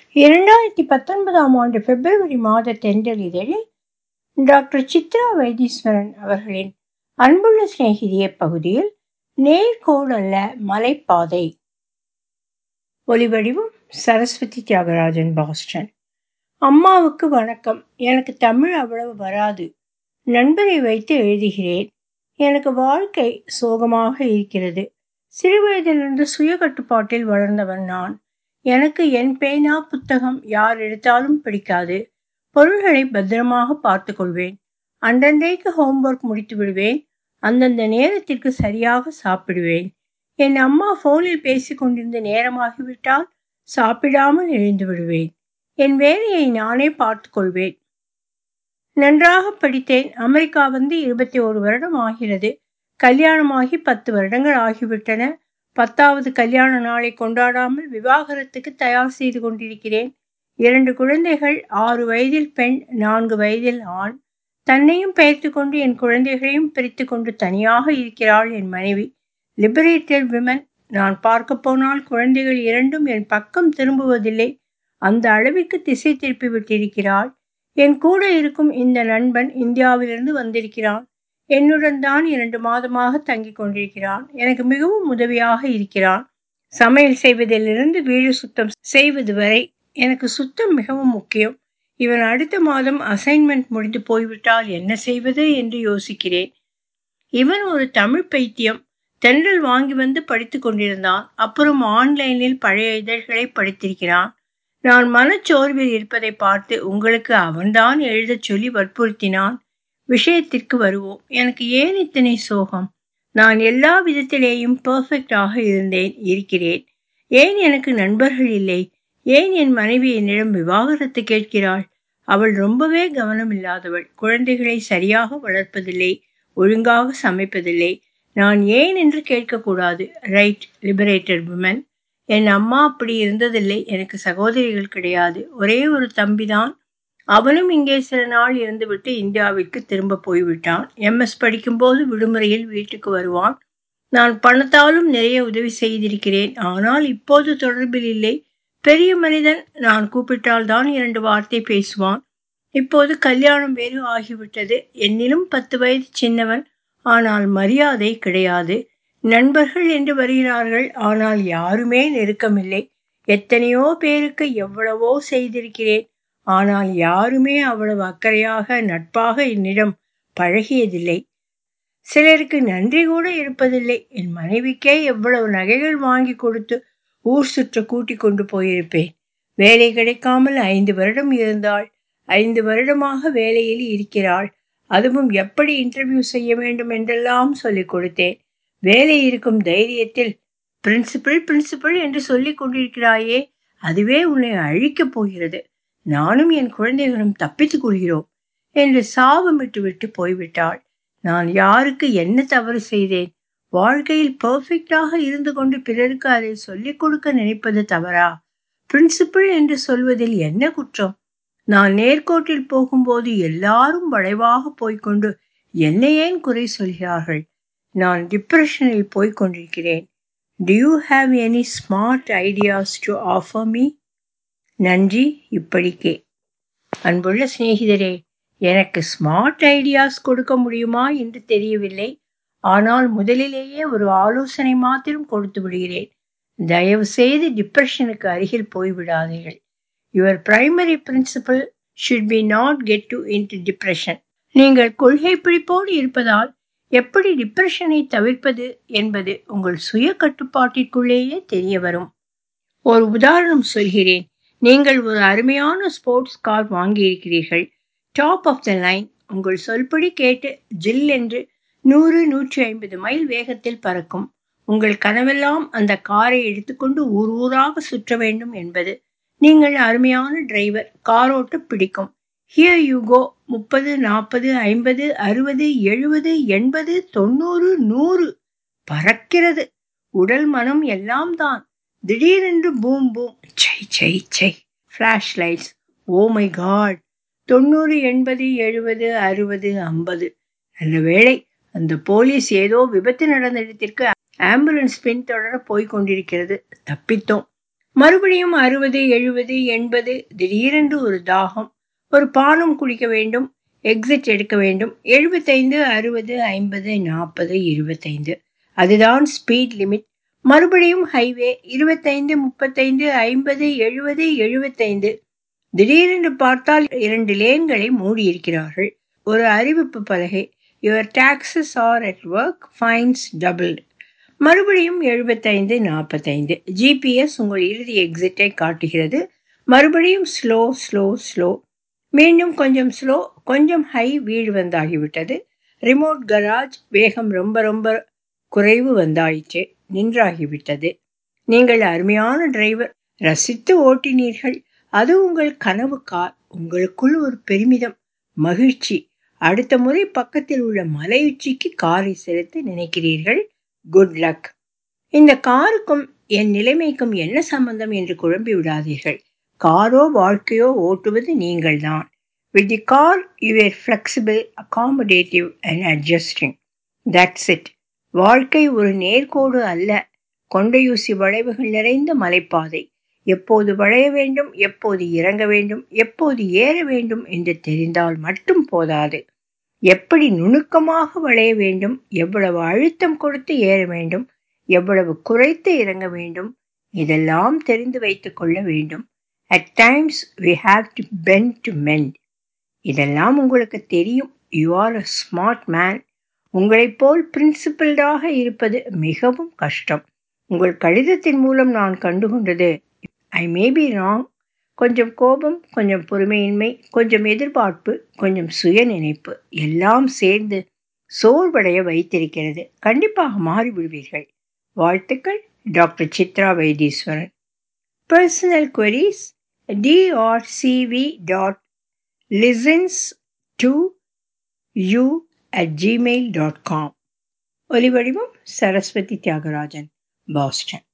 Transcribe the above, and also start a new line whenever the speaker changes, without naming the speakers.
இரண்டாயிரத்தி பத்தொன்பதாம் ஆண்டு பிப்ரவரி மாத தென்றல் இதழில் டாக்டர் சித்ரா வைத்தீஸ்வரன் அவர்களின் அன்புள்ள சிநேகிதியே பகுதியில் நேர்கோடல்ல மலைப்பாதை ஒலிவடிவம் சரஸ்வதி தியாகராஜன் பாஸ்டன் அம்மாவுக்கு வணக்கம் எனக்கு தமிழ் அவ்வளவு வராது நண்பரை வைத்து எழுதுகிறேன் எனக்கு வாழ்க்கை சோகமாக இருக்கிறது சிறுவயதிலிருந்து சுய கட்டுப்பாட்டில் வளர்ந்தவன் நான் எனக்கு என் பேனா புத்தகம் யார் எடுத்தாலும் பிடிக்காது பொருள்களை பத்திரமாக பார்த்து கொள்வேன் அன்றன்றைக்கு ஹோம்ஒர்க் முடித்து விடுவேன் அந்தந்த நேரத்திற்கு சரியாக சாப்பிடுவேன் என் அம்மா போனில் பேசிக் கொண்டிருந்த நேரமாகிவிட்டால் சாப்பிடாமல் எழுந்து விடுவேன் என் வேலையை நானே பார்த்து கொள்வேன் நன்றாக படித்தேன் அமெரிக்கா வந்து இருபத்தி ஒரு வருடம் ஆகிறது கல்யாணமாகி பத்து வருடங்கள் ஆகிவிட்டன பத்தாவது கல்யாண நாளை கொண்டாடாமல் விவாகரத்துக்கு தயார் செய்து கொண்டிருக்கிறேன் இரண்டு குழந்தைகள் ஆறு வயதில் பெண் நான்கு வயதில் ஆண் தன்னையும் பெயர்த்து கொண்டு என் குழந்தைகளையும் பிரித்து கொண்டு தனியாக இருக்கிறாள் என் மனைவி லிபரேட்டட் விமன் நான் பார்க்க போனால் குழந்தைகள் இரண்டும் என் பக்கம் திரும்புவதில்லை அந்த அளவிற்கு திசை திருப்பி விட்டிருக்கிறாள் என் கூட இருக்கும் இந்த நண்பன் இந்தியாவிலிருந்து வந்திருக்கிறான் என்னுடன் தான் இரண்டு மாதமாக தங்கிக் கொண்டிருக்கிறான் எனக்கு மிகவும் உதவியாக இருக்கிறான் சமையல் செய்வதிலிருந்து வீடு சுத்தம் செய்வது வரை எனக்கு சுத்தம் மிகவும் முக்கியம் இவன் அடுத்த மாதம் அசைன்மெண்ட் முடிந்து போய்விட்டால் என்ன செய்வது என்று யோசிக்கிறேன் இவன் ஒரு தமிழ் பைத்தியம் தென்றல் வாங்கி வந்து படித்து கொண்டிருந்தான் அப்புறம் ஆன்லைனில் பழைய இதழ்களை படித்திருக்கிறான் நான் மனச்சோர்வில் இருப்பதை பார்த்து உங்களுக்கு அவன்தான் எழுதச் சொல்லி வற்புறுத்தினான் விஷயத்திற்கு வருவோம் எனக்கு ஏன் இத்தனை சோகம் நான் எல்லா விதத்திலேயும் பர்ஃபெக்டாக இருந்தேன் இருக்கிறேன் ஏன் எனக்கு நண்பர்கள் இல்லை ஏன் என் மனைவி என்னிடம் விவாகரத்து கேட்கிறாள் அவள் ரொம்பவே கவனம் இல்லாதவள் குழந்தைகளை சரியாக வளர்ப்பதில்லை ஒழுங்காக சமைப்பதில்லை நான் ஏன் என்று கேட்கக்கூடாது ரைட் லிபரேட்டட் உமன் என் அம்மா அப்படி இருந்ததில்லை எனக்கு சகோதரிகள் கிடையாது ஒரே ஒரு தம்பிதான் அவனும் இங்கே சில நாள் இருந்துவிட்டு இந்தியாவிற்கு திரும்ப போய்விட்டான் எம்எஸ் படிக்கும்போது விடுமுறையில் வீட்டுக்கு வருவான் நான் பணத்தாலும் நிறைய உதவி செய்திருக்கிறேன் ஆனால் இப்போது தொடர்பில் இல்லை பெரிய மனிதன் நான் கூப்பிட்டால் தான் இரண்டு வார்த்தை பேசுவான் இப்போது கல்யாணம் வேறு ஆகிவிட்டது என்னிலும் பத்து வயது சின்னவன் ஆனால் மரியாதை கிடையாது நண்பர்கள் என்று வருகிறார்கள் ஆனால் யாருமே நெருக்கமில்லை எத்தனையோ பேருக்கு எவ்வளவோ செய்திருக்கிறேன் ஆனால் யாருமே அவ்வளவு அக்கறையாக நட்பாக என்னிடம் பழகியதில்லை சிலருக்கு நன்றி கூட இருப்பதில்லை என் மனைவிக்கே எவ்வளவு நகைகள் வாங்கி கொடுத்து ஊர் சுற்ற கூட்டி கொண்டு போயிருப்பேன் வேலை கிடைக்காமல் ஐந்து வருடம் இருந்தாள் ஐந்து வருடமாக வேலையில் இருக்கிறாள் அதுவும் எப்படி இன்டர்வியூ செய்ய வேண்டும் என்றெல்லாம் சொல்லிக் கொடுத்தேன் வேலை இருக்கும் தைரியத்தில் பிரின்சிபல் பிரின்சிபல் என்று சொல்லிக் கொண்டிருக்கிறாயே அதுவே உன்னை அழிக்கப் போகிறது நானும் என் குழந்தைகளும் தப்பித்துக் கொள்கிறோம் என்று சாபமிட்டு விட்டு போய்விட்டாள் நான் யாருக்கு என்ன தவறு செய்தேன் வாழ்க்கையில் பர்ஃபெக்டாக இருந்து கொண்டு பிறருக்கு அதை சொல்லிக் கொடுக்க நினைப்பது தவறா பிரின்சிபல் என்று சொல்வதில் என்ன குற்றம் நான் நேர்கோட்டில் போகும்போது எல்லாரும் வளைவாக போய்கொண்டு என்னை ஏன் குறை சொல்கிறார்கள் நான் டிப்ரெஷனில் போய்க் கொண்டிருக்கிறேன் do you have any smart ideas to offer me நன்றி இப்படிக்கே அன்புள்ள சிநேகிதரே எனக்கு ஸ்மார்ட் ஐடியாஸ் கொடுக்க முடியுமா என்று தெரியவில்லை ஆனால் முதலிலேயே ஒரு ஆலோசனை மாத்திரம் கொடுத்து விடுகிறேன் தயவு செய்து டிப்ரெஷனுக்கு அருகில் போய்விடாதீர்கள் your primary principal should be not get to into depression நீங்கள் கொள்கை பிடிப்போடு இருப்பதால் எப்படி டிப்ரெஷனை தவிர்ப்பது என்பது உங்கள் சுய கட்டுப்பாட்டிற்குள்ளேயே தெரிய வரும் ஒரு உதாரணம் சொல்கிறேன் நீங்கள் ஒரு அருமையான ஸ்போர்ட்ஸ் கார் வாங்கியிருக்கிறீர்கள் டாப் ஆஃப் த லைன் உங்கள் சொல்படி கேட்டு ஜில் என்று நூறு நூற்றி ஐம்பது மைல் வேகத்தில் பறக்கும் உங்கள் கனவெல்லாம் அந்த காரை எடுத்துக்கொண்டு ஊர் ஊராக சுற்ற வேண்டும் என்பது நீங்கள் அருமையான டிரைவர் காரோட்ட பிடிக்கும் ஹியர் யூ கோ முப்பது நாற்பது ஐம்பது அறுபது எழுபது எண்பது தொண்ணூறு நூறு பறக்கிறது உடல் மனம் எல்லாம் தான் திடீரென்று பூம் பூம் சை சை சை flash lights oh my God தொண்ணூறு எண்பது எழுபது அறுபது ஐம்பது நல்ல வேளை அந்த போலீஸ் ஏதோ விபத்து நடந்த இடத்திற்கு ஆம்புலன்ஸ் பின்தொடர போய்க் கொண்டிருக்கிறது தப்பித்தோம் மறுபடியும் அறுபது எழுபது எண்பது திடீரென்று ஒரு தாகம் ஒரு பானம் குடிக்க வேண்டும் எக்ஸிட் எடுக்க வேண்டும் எழுபத்தைந்து அறுபது ஐம்பது நாற்பது இருபத்தைந்து அதுதான் ஸ்பீட் லிமிட் மறுபடியும் ஹைவே இருபத்தைந்து முப்பத்தைந்து ஐம்பது எழுபது எழுபத்தைந்து திடீரென்று பார்த்தால் இரண்டு லேன்களை மூடியிருக்கிறார்கள் ஒரு அறிவிப்பு பலகை your taxes are at work fines doubled மறுபடியும் எழுபத்தைந்து நாற்பத்தைந்து ஜிபிஎஸ் உங்கள் இறுதி எக்ஸிட்டை காட்டுகிறது மறுபடியும் ஸ்லோ ஸ்லோ ஸ்லோ மீண்டும் கொஞ்சம் ஸ்லோ கொஞ்சம் ஹை வீடு வந்தாகிவிட்டது ரிமோட் கராஜ் வேகம் ரொம்ப ரொம்ப குறைவு வந்தாயிற்று நின்றாகிவிட்டது நீங்கள் அருமையான டிரைவர் ரசித்து ஓட்டினீர்கள் அது உங்கள் கனவு கார் உங்களுக்குள் ஒரு பெருமிதம் மகிழ்ச்சி அடுத்த முறை பக்கத்தில் உள்ள மலையுச்சிக்கு காரை செலுத்த நினைக்கிறீர்கள் குட் லக் இந்த காருக்கும் என் நிலைமைக்கும் என்ன சம்பந்தம் என்று குழம்பி விடாதீர்கள் காரோ வாழ்க்கையோ ஓட்டுவது நீங்கள்தான் with the car you are flexible accommodative and adjusting that's it வாழ்க்கை ஒரு நேர்கோடு அல்ல கொண்டையூசி வளைவுகள் நிறைந்த மலைப்பாதை எப்போது வளைய வேண்டும் எப்போது இறங்க வேண்டும் எப்போது ஏற வேண்டும் என்று தெரிந்தால் மட்டும் போதாது எப்படி நுணுக்கமாக வளைய வேண்டும் எவ்வளவு அழுத்தம் கொடுத்து ஏற வேண்டும் எவ்வளவு குறைத்து இறங்க வேண்டும் இதெல்லாம் தெரிந்து வைத்துக் கொள்ள வேண்டும் at times we have to bend to mend இதெல்லாம் உங்களுக்கு தெரியும் you are a smart man உங்களைப் போல் பிரின்சிபிள்டாக இருப்பது மிகவும் கஷ்டம் உங்கள் கடிதத்தின் மூலம் நான் கண்டுகொண்டது ஐ மே பி ராங் கொஞ்சம் கோபம் கொஞ்சம் பொறுமையின்மை கொஞ்சம் எதிர்பார்ப்பு கொஞ்சம் சுய நினைப்பு எல்லாம் சேர்ந்து சோர்வடைய வைத்திருக்கிறது கண்டிப்பாக மாறிவிடுவீர்கள் வாழ்த்துக்கள் doctor Chitra Vaidheeswaran personal queries drcv dot listens to you at Gmail dot com ஒலிவடிவம் சரஸ்வதி தியாகராஜன் பாஸ்டன்